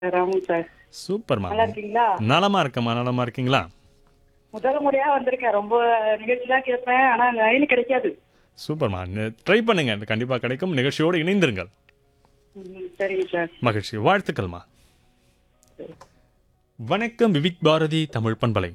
Sir ஆமாம் sir சூப்பர்மா நல்லா இருக்கீங்களா நலமா இருக்கம்மா நலமா இருக்கீங்களா முதல் முறையா வந்திருக்கேன் ரொம்ப நிகழ்ச்சிலாம் கேட்பேன் ஆனா லைன் கிடைக்காது சூப்பர்மா ட்ரை பண்ணுங்க கண்டிப்பா கிடைக்கும் நிகழ்ச்சியோடு இணைந்திருங்கள் ம், சரிங்க சார் மகிழ்ச்சி வாழ்த்துக்கள்மா வணக்கம் விவிக் பாரதி தமிழ் பண்பலை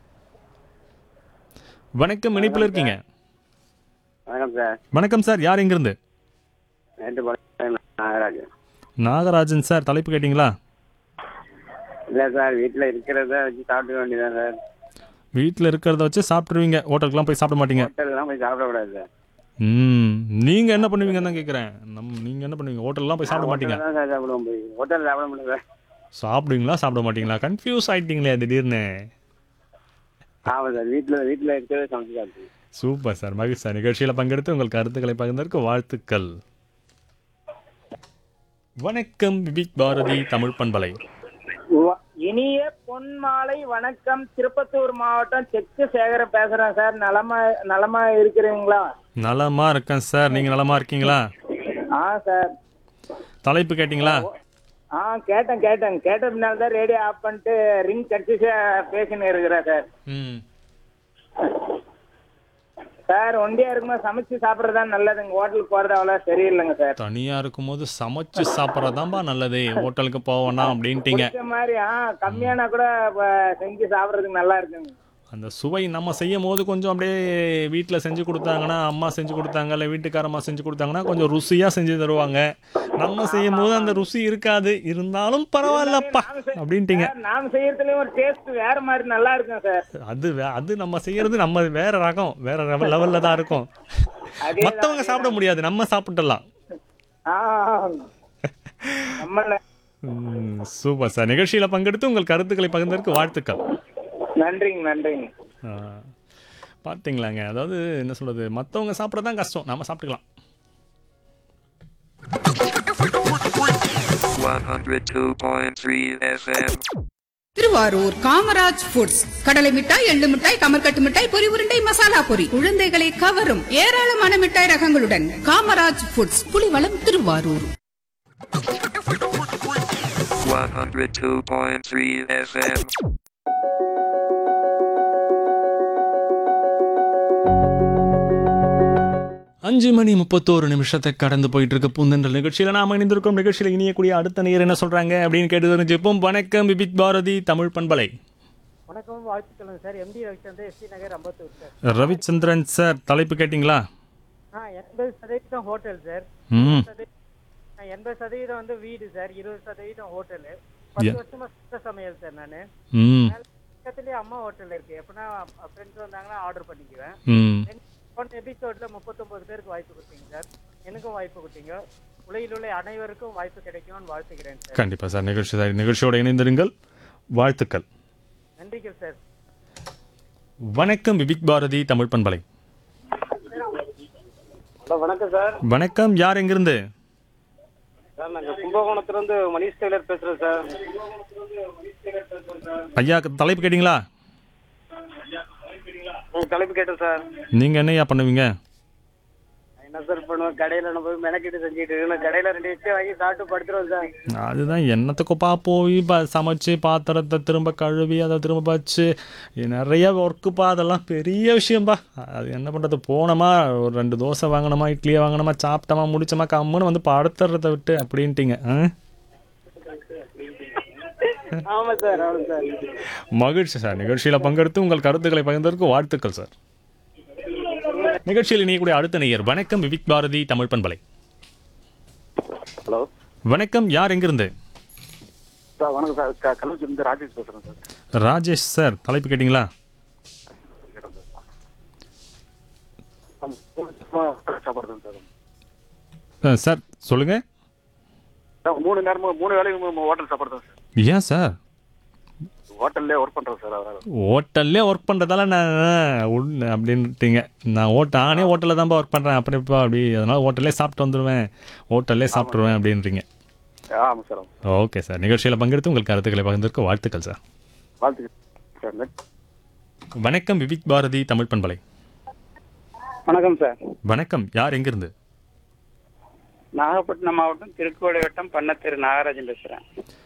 வணக்கம் இணைப்பில் இருக்கீங்க வணக்கம் சார் வணக்கம் சார் யார் எங்கிருந்து நேற்று படம் நாகராஜ் நாகராஜன் சார் தலைப்பு கேட்டிங்களா இல்லை சார் வீட்டில் இருக்கிறத வச்சு சாப்பிட்டுக்க வேண்டியதான் சார் வீட்டில் இருக்கிறத வச்சு சாப்பிட்ருவீங்க ஹோட்டலுக்குலாம் போய் சாப்பிட மாட்டீங்க ஹோட்டல்லாம் போய் சாப்பிடக்கூடாது சார் ம் நீங்க என்ன பண்ணுவீங்கன்னு தான் கேட்குறேன் நம் நீங்க என்ன பண்ணுவீங்க ஹோட்டல்லாம் போய் சாப்பிட மாட்டீங்க ஹோட்டல்ல தான் சார் சாப்பிடுவோம் போய் ஹோட்டலில் சாப்பிட முடியல சார் சாப்பிடுவீங்களா சாப்பிட மாட்டீங்களா கன்ஃபியூஸ் ஆயிட்டீங்களே திடீர்னு ஆமாம் சார் வீட்டில் வீட்டில் இருக்கிறத சமைச்சு சாப்பிட்டு சூப்பர் சார் மகிழ்ச்சி சார் நிகழ்ச்சியில் பங்கெடுத்து உங்கள் கருத்துக்களை பகிர்ந்ததற்கு வாழ்த்துக்கள் வணக்கம் விபிக் பாரதி தமிழ் பண்பலை வ- இனிய பொன்மாலை வணக்கம் திருப்பத்தூர் மாவட்டம் செக்கு சேகரம் பேசுறேன் சார் நலமா நலமா இருக்கிறீங்களா நலமா இருக்கேன் சார் நீங்க நலமா இருக்கீங்களா ஆ சார் தலைப்பு கேட்டிங்களா ஆ கேட்டேன் கேட்டேன் கேட்ட பின்னால் தான் ரேடியோ ஆஃப் பண்ணிட்டு ரிங் கட்சி பேசின்னு இருக்கிறேன் சார் ம் சார் ஒண்டியா இருக்கும்போது சமைச்சு சாப்பிட்றது தான் நல்லதுங்க ஹோட்டலுக்கு போறது அவ்வளோ சரியில்லைங்க சார் தனியா இருக்கும்போது சமைச்சு சாப்பிட்றதாம்பா நல்லது ஹோட்டலுக்கு போவேணாம் அப்படின்ட்டீங்க பிடிச்ச மாதிரி ஆ கம்மியானா கூட ப- செஞ்சு சாப்பிட்றதுக்கு நல்லா இருக்குங்க அந்த சுவை நம்ம செய்யும் போது கொஞ்சம் அப்படியே வீட்டில் செஞ்சு கொடுத்தாங்கன்னா அம்மா செஞ்சு கொடுத்தாங்க இல்லை வீட்டுக்காரம்மா செஞ்சு கொடுத்தாங்கன்னா கொஞ்சம் ருசியாக செஞ்சு தருவாங்க நம்ம செய்யும் போது அந்த ருசி இருக்காது இருந்தாலும் பரவாயில்லப்பா அப்படின்ட்டீங்க சார், நாம செய்யறதுலயும் ஒரு டேஸ்ட் வேற மாதிரி நல்லா இருக்கும் சார் அது வே- அது நம்ம செய்யறது நம்ம வேற ரகம் வேற லெவல்ல தான் இருக்கும் அதே மற்றவங்க சாப்பிட முடியாது நம்ம சாப்பிட்டுடலாம் ஆ நம்ம ம், சூப்பர் சார் நிகழ்ச்சியில் பங்கெடுத்து உங்கள் கருத்துக்களை பகிர்ந்ததற்கு வாழ்த்துக்கள் நன்றிங்க நன்றிங்க ஆ, பார்த்தீங்களாங்க அதாவது என்ன சொல்றது மற்றவங்க சாப்பிட்றது தான் கஷ்டம் நம்ம சாப்பிட்டுக்கலாம் 102.3 FM. திருவாரூர் காமராஜ் ஃபுட்ஸ் கடலை மிட்டாய் எள்ளு மிட்டாய் கமர்கட்டு மிட்டாய் பொரி உருண்டை மசாலா பொரி குழந்தைகளை கவரும் ஏராளமான மிட்டாய் ரகங்களுடன் காமராஜ் ஃபுட்ஸ் புலிவளம் திருவாரூர் 102.3 FM. அஞ்சு மணி முப்பத்தோரு நிமிஷத்தை கடந்து போயிட்டு இருக்க பூந்தென்ற நிகழ்ச்சியில் நாம் இணைந்திருக்கும் நிகழ்ச்சியில் இனியக்கூடிய அடுத்த நேர் என்ன சொல்றாங்க அப்படின்னு கேட்டு தெரிஞ்சுப்போம் வணக்கம் விபிக் பாரதி தமிழ் பண்பலை வணக்கம் வாழ்த்துக்கள் sir M D Ravichandran S D Nagar Ambattur sir Ravichandran sir தலைப்பு கேட்டிங்களா ஆ எண்பது சதவீதம் ஹோட்டல் சார் ம் சதவீ- ஆ, எண்பது சதவீதம் வந்து வீடு சார் இருபது சதவீதம் ஹோட்டலு பத்து Yeah. வருஷமா சுத்த சமையல் சார் நான் ம் பக்கத்துலேயே அம்மா ஹோட்டல் இருக்கு எப்படின்னா ஃப்ரெண்ட்ஸ் வந்தாங்கன்னா ஆர்டர் பண்ணிக்குவேன் ம் போன எபிசோட்ல முப்பத்தொன்பது பேருக்கு வாய்ப்பு கொடுத்தீங்க சார் எனக்கும் வாய்ப்பு கொடுத்தீங்க உலகில் உள்ள அனைவருக்கும் வாய்ப்பு கிடைக்கும்னு வாழ்த்துக்கிறேன் சார் கண்டிப்பாக சார் நிகழ்ச்சி சார் நிகழ்ச்சியோட இணைந்திருங்கள் வாழ்த்துக்கள் நன்றிகள் சார் வணக்கம் விபிக் பாரதி தமிழ் பண்பலை ஹலோ வணக்கம் சார் வணக்கம் யார் எங்கிருந்து சார் நாங்கள் கும்பகோணத்துலேருந்து மணிஷ் டெய்லர் பேசுகிறேன் சார் ஐயா தலைப்பு கேட்டிங்களா உங்கள் தலைப்பு கேட்டேன் சார் நீங்கள் என்னையா பண்ணுவீங்க என்ன சார் பண்ணுவேன் கடையில் நம்ம போய் மெனக்கிட்டு செஞ்சுட்டு இருக்கேன் கடையில் ரெண்டு இட்லி வாங்கி சாப்பிட்டு படுத்துருவோம் சார் அதுதான் என்னத்துக்குப்பா போய் ப சமைச்சு பாத்திரத்தை திரும்ப கழுவி அதை திரும்ப வச்சு இது நிறைய ஒர்க்குப்பா அதெல்லாம் பெரிய விஷயம்ப்பா அது என்ன பண்ணுறது போனோமா ஒரு ரெண்டு தோசை வாங்கினோமா இட்லியை வாங்கினோமா சாப்பிட்டோமா முடிச்சோமா கம்முன்னு வந்து படுத்துறதை விட்டு அப்படின்ட்டீங்க ஆ ஆமாம் சார் ஆமாம் சார் மகிழ்ச்சி சார் நிகழ்ச்சியில் பங்கெடுத்து உங்கள் கருத்துக்களை பகிர்ந்ததற்கு வாழ்த்துக்கள் சார் நிகழ்ச்சியில் இணையக்கூடிய அடுத்த நேயர் வணக்கம் விவிக் பாரதி தமிழ் பண்பலை ஹலோ வணக்கம் யார் எங்கிருந்து சார் வணக்கம் சார் க கள்ளச்சிருந்து ராஜேஷ் பேசுகிறேன் சார் ராஜேஷ் சார் தலைப்பு கேட்டிங்களா சாப்பிட்றேன் சார் அஹ், சார் சொல்லுங்கள் சார் மூணு நேரமும் மூணு வேலையும் ஹோட்டல் சாப்பிட்றேன் சார் ஏன் சார் ஹோட்டல்லே ஒர்க் பண்ணுறேன் சார் அதனால் ஹோட்டல்லே ஒர்க் பண்ணுறதால நான் உள்ள அப்படின்ட்டீங்க நான் ஓட்ட நானே ஹோட்டலில் தான்ப்பா ஒர்க் பண்ணுறேன் அப்படிப்பா அப்படி அதனால் ஹோட்டல்லே சாப்பிட்டு வந்துடுவேன் ஹோட்டல்லே சாப்பிட்ருவேன் அப்படின்றீங்க ஆமாம் சார் ஆமாம் ஓகே சார் நிகழ்ச்சியில் பங்கெடுத்து உங்கள் கருத்துக்களை பகிர்ந்ததற்கு வாழ்த்துக்கள் சார் வாழ்த்துக்கள் சார் வணக்கம் விவிக் பாரதி தமிழ் பண்பலை வணக்கம் சார் வணக்கம் யார் எங்கிருந்து நாகப்பட்டினம் மாவட்டம் திருக்கோளை வட்டம் பண்ணத்தெரு நாகராஜன் பேசுறேன்